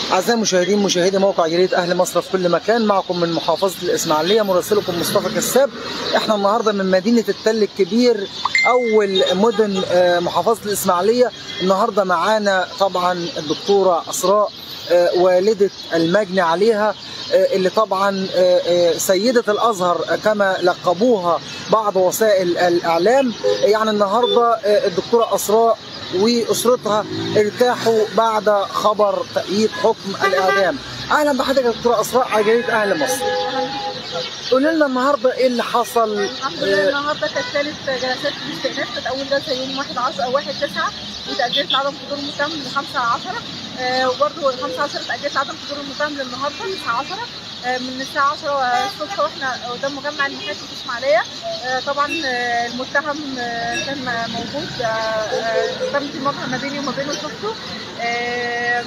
أعزائي المشاهدين مشاهدي موقع جريدة أهل مصر في كل مكان معكم من محافظة الإسماعيلية مراسلكم مصطفى كساب إحنا النهاردة من مدينة التل الكبير أول مدن آه، محافظة الإسماعيلية النهاردة معانا طبعا الدكتورة أسراء آه، والدة المجني عليها آه، اللي طبعا آه، آه، سيدة الأزهر كما لقبوها بعض وسائل الإعلام يعني النهاردة آه، الدكتورة أسراء وأسرتها ارتاحوا بعد خبر تأييد حكم الإعدام أهلا بحضرتك يا دكتورة أسراء على جريدة أهل مصر قولي لنا النهاردة إيه اللي حصل الحمد لله النهارده كانت ثالث جلسات الاستئناف كانت اول جلسه يوم 1 10 او 1 9 وتاجلت لعدم حضور المتهم ل 5 10 آه وبرده 5 10 تاجلت لعدم حضور المتهم للنهارده 9 10 آه من الساعه 10 الصبح واحنا قدام مجمع المحاكم في اسماعيليه آه طبعا آه المتهم آه كان موجود آه، آه، تمت المواجهه ما بيني وما بينه شفته آه،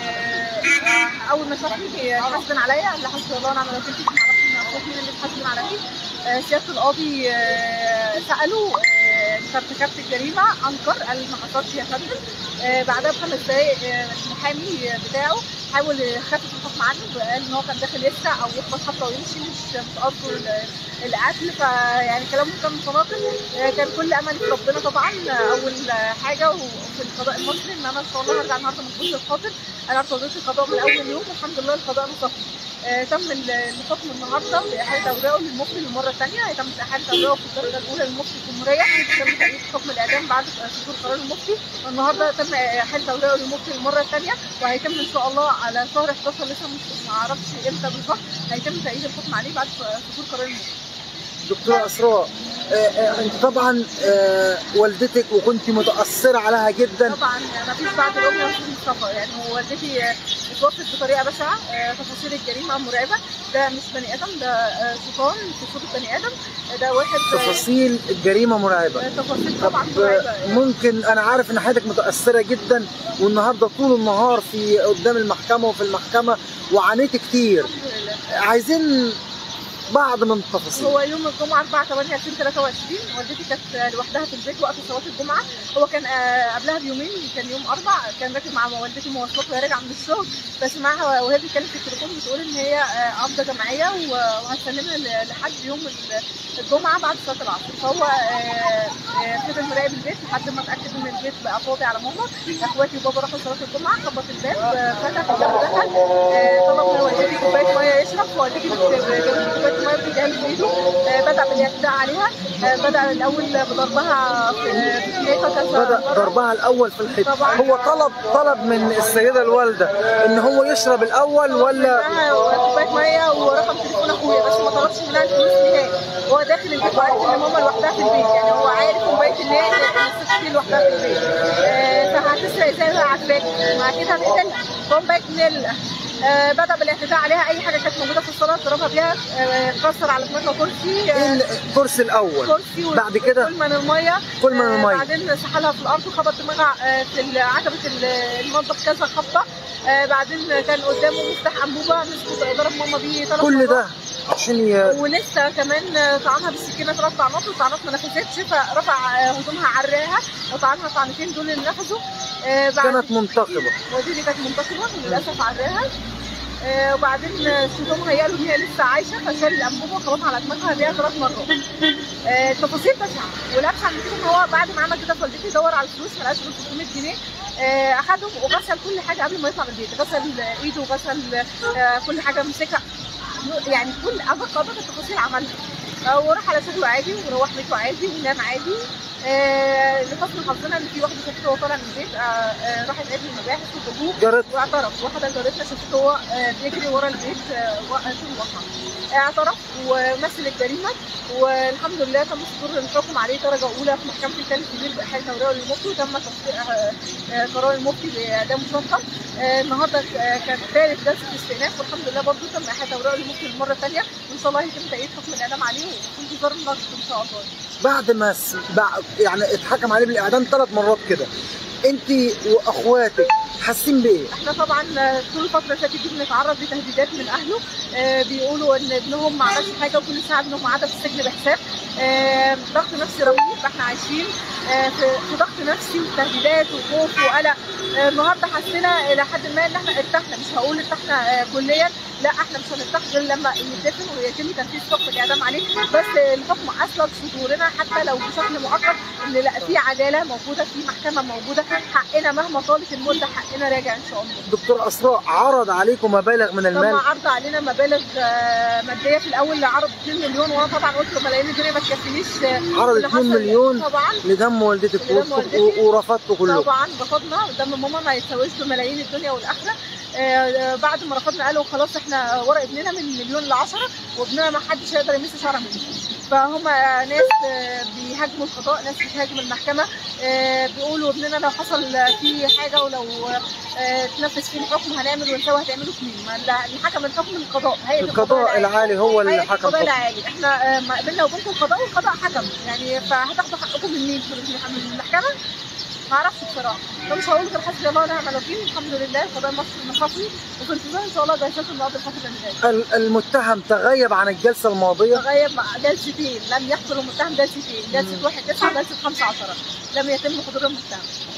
آه، اول ما شافني حاسبن عليا اللي حسبي الله ونعم الوكيل فيك معرفش من اخوك مين اللي اتحاسبن عليا آه، سياده القاضي آه، ساله آه، انت ارتكبت الجريمه انكر قال ما حصلش يا فندم آه، بعدها بخمس دقائق آه، المحامي بتاعه حاول يخفف الحكم عنه وقال ان هو كان داخل يسرق او يخبط حتى ويمشي مش مش قصده ال- القتل فيعني كلامه كان متناقض آه، كان كل امل في ربنا طبعا آه، اول حاجه وفي القضاء المصري ان انا ان شاء الله هرجع النهارده من كل الخاطر انا ارتضيت القضاء من اول يوم والحمد لله القضاء نصفني آه، تم ال- الحكم النهارده بإحالة أوراقه للمفتي للمرة الثانية هيتم إحالة أوراقه في الدرجة الأولى للمفتي الجمهورية تم تأييد حكم الإعدام بعد صدور قرار المفتي النهارده تم إحالة أوراقه للمفتي للمرة الثانية وهيتم إن شاء الله على شهر 11 لسه مش ما أعرفش إمتى بالظبط هيتم تأييد الحكم عليه بعد صدور قرار المفتي دكتورة أسراء آه، آه، أنت طبعا آه، والدتك وكنت متأثرة عليها جدا طبعا ما فيش بعد الام يا استاذ مصطفى يعني هو والدتي آه، اتوفت بطريقه بشعه آه، تفاصيل الجريمه مرعبه ده مش بني ادم ده آه، شيطان في صوره بني ادم آه، ده واحد آه، تفاصيل الجريمة مرعبة آه، تفاصيل طبعا طب مرعبه ممكن انا عارف ان حضرتك متاثره جدا والنهارده طول النهار في قدام المحكمه وفي المحكمه وعانيت كتير الحمد لله عايزين بعض من التفاصيل هو يوم الجمعه 4 8 2023 والدتي كانت لوحدها في البيت وقت صلاه الجمعه هو كان آه، قبلها بيومين كان يوم اربع كان راكب مع والدتي مواصلات وهي راجعه من الشغل فسمعها وهي بتتكلم في التليفون بتقول ان هي آه، قبضه جماعيه و- وهتسلمها ل- لحد يوم ال- الجمعه بعد صلاه العصر فهو آه، آه، فضل مراقب البيت لحد ما اتاكد ان البيت بقى فاضي على ماما اخواتي وبابا راحوا صلاه الجمعه خبط الباب آه، فتح الباب دخل آه، طلب من والدتي كوبايه ميه يشرب فوالدتي بت- جابت كوبايه ميه بتديها له بايده آه، بدا بالاعتداء عليها آه، بدا الاول بضربها في في الحيطه كذا بدا مرة. ضربها الاول في الحيط طبعاً. هو طلب طلب من السيده الوالده ان هو يشرب الاول ولا معاها كوبايه ميه ورقم تليفون اخويا بس ما طلبش منها الفلوس نهائي هو داخل البيت وعارف ان ماما لوحدها في البيت يعني هو عارف ومبيت ان هي الست دي لوحدها في البيت آه، فهتسرق ازاي وهي عارفاك مع كده هتقتلها فهو مبيت نيل آه، بدا بالاعتداء عليها اي حاجه كانت موجوده في الصاله ضربها بيها آه، كسر على دماغها كرسي ايه آه، الكرسي الاول كرسي و- بعد كده كل من الميه كل من آه، المية. بعدين سحلها في الارض وخبط دماغها آه، في عتبه ال- المطبخ كذا خبطه آه، بعدين كان قدامه مفتاح انبوبه مسكه ضرب ماما بيه ثلاث كل مرات. ده عشان ي... ولسه كمان آه، طعنها بالسكينه ثلاث طعنات والطعنات ما نفذتش فرفع آه، هدومها عراها وطعنها طعنتين دول اللي نفذوا آه، بعد كانت منتقبه ودي اللي كانت منتقمه وللاسف عراها آه، وبعدين آه، الشيطان هيقال له ان هي لسه عايشه فشال الانبوبه وخبطها على دماغها بيها ثلاث مرات. آه، تفاصيل بشعه والابشع من كده ان هو بعد ما عمل كده والدتي دور على الفلوس ما لقاش غير 600 جنيه آه، اخدهم وغسل كل حاجه قبل ما يطلع من البيت غسل ايده وغسل آه، كل حاجه مسكها يعني كل ادق ادق التفاصيل عملها آه، وراح على شغله عادي وروح بيته عادي ونام عادي آه، لحسن حظنا ان في واحده شافته وهو طالع من البيت آه، آه، راحت قالت المباحث والجمهور جرت واعترف واحده جارتنا شافته هو آه، بيجري ورا البيت آه، وقف في المطعم اعترف ومثل الجريمه والحمد لله تم صدور الحكم عليه درجه اولى في محكمه الثالث كبير باحاله اوراق المفتي وتم تصديق آه، آه، قرار المفتي باعدام مسبق آه، النهارده آه، كانت ثالث جلسه استئناف والحمد لله برضه تم احاله اوراق المفتي للمره الثانيه وان شاء الله هيتم تأييد حكم الاعدام عليه وفي انتظار النقد ان شاء الله بعد ما س... بعد يعني اتحكم عليه بالاعدام ثلاث مرات كده انت واخواتك حاسين بايه؟ احنا طبعا طول الفتره اللي فاتت دي بنتعرض لتهديدات من اهله آه، بيقولوا ان ابنهم ما عملش حاجه وكل ساعه ابنهم قاعده في السجن بحساب آه، ضغط نفسي رهيب احنا عايشين آه، في في ضغط نفسي وتهديدات وخوف وقلق آه، النهارده حسينا الى حد ما ان احنا ارتحنا مش هقول ارتحنا آه، كليا لا احنا مش هنرتاح غير لما يتدفن ويتم تنفيذ حكم الاعدام عليه بس الحكم اسلط صدورنا حتى لو بشكل مؤقت ان لا في عداله موجوده في محكمه موجوده حقنا مهما طالت المده حقنا راجع ان شاء الله دكتور اسراء عرض عليكم مبالغ من طبعا المال عرض علينا مبالغ آه، ماديه في الاول عرض 2 مليون وانا طبعا قلت له ملايين الجنيه ما تكفينيش آه، عرض اللي 2 حصل. مليون طبعا لدم والدتك لدم و- والدتي. و- ورفضتوا كله طبعا رفضنا قدام ماما ما يتساويش بملايين الدنيا والاخره آه، آه، بعد ما رفضنا قالوا خلاص احنا ورق ابننا من مليون ل 10 وابننا ما حدش هيقدر يمس شعره منه فهم آه، ناس آه، بيهاجموا القضاء ناس بتهاجم المحكمه آه، بيقولوا ابننا لو حصل فيه حاجه ولو آه، تنفذ فيه الحكم هنعمل ونسوي هتعملوا فيه ما ال- اللي حكم الحكم القضاء هيئه القضاء العالي هو اللي هيئة حكم القضاء حكم. العالي احنا آه، ما قبلنا وبينكم القضاء والقضاء حكم يعني فهتاخدوا حقكم من مين من المحكمه ما اعرفش بصراحه فمش هقول غير حسبي الله ونعم الوكيل الحمد لله القضاء المصري نصفني وفي انتظار ان شاء الله جلسات النهارده الفتره اللي جايه ال- المتهم تغيب عن الجلسه الماضيه تغيب مع جلستين لم يحضر المتهم جلستين جلسه مم. واحد تسعه وجلسه خمسه عشره لم يتم حضور المتهم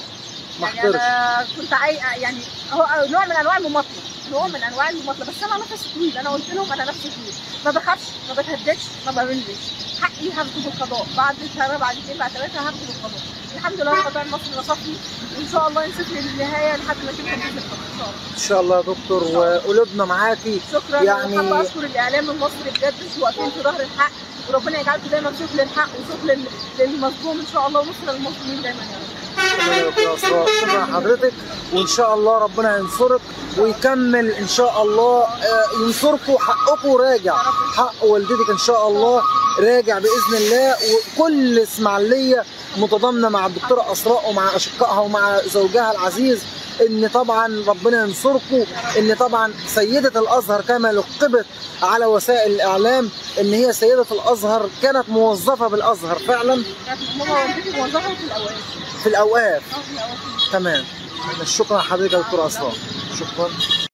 ما يعني حضرش انا كنت عاي... يعني هو نوع من انواع المماطله نوع من انواع المماطله بس انا نفسي طويل انا قلت لهم انا نفسي طويل ما بخافش ما بتهددش ما بملش حقي هاخده بالقضاء بعد سنه بعد اثنين بعد ثلاثه هاخده بالقضاء الحمد لله القضاء المصري نصفني وان شاء الله ينصفني للنهايه لحد ما يتم تنفيذ الحكم ان شاء الله ان شاء الله يا دكتور وقلوبنا معاكي شكرا يعني- يعني حابه اشكر الاعلام المصري بجد انتوا واقفين في ظهر الحق وربنا يجعلكم دايما صوت للحق وصوت لل- للمظلوم ان شاء الله ونصر للمظلومين دايما يا رب شكرا يا دكتور اسراء شكرا لحضرتك وان شاء الله ربنا ينصرك ويكمل ان شاء الله آه، ينصركم حقكم راجع حق والدتك ان شاء الله راجع باذن الله وكل اسماعيليه متضامنه مع الدكتوره اسراء ومع اشقائها ومع زوجها العزيز ان طبعا ربنا ينصركم ان طبعا سيده الازهر كما لقبت على وسائل الاعلام ان هي سيده الازهر كانت موظفه بالازهر فعلا كانت ماما والدتي موظفه في الاوقات في الاوقاف اه في الاوقات تمام شكرا لحضرتك يا دكتور اسراء شكرا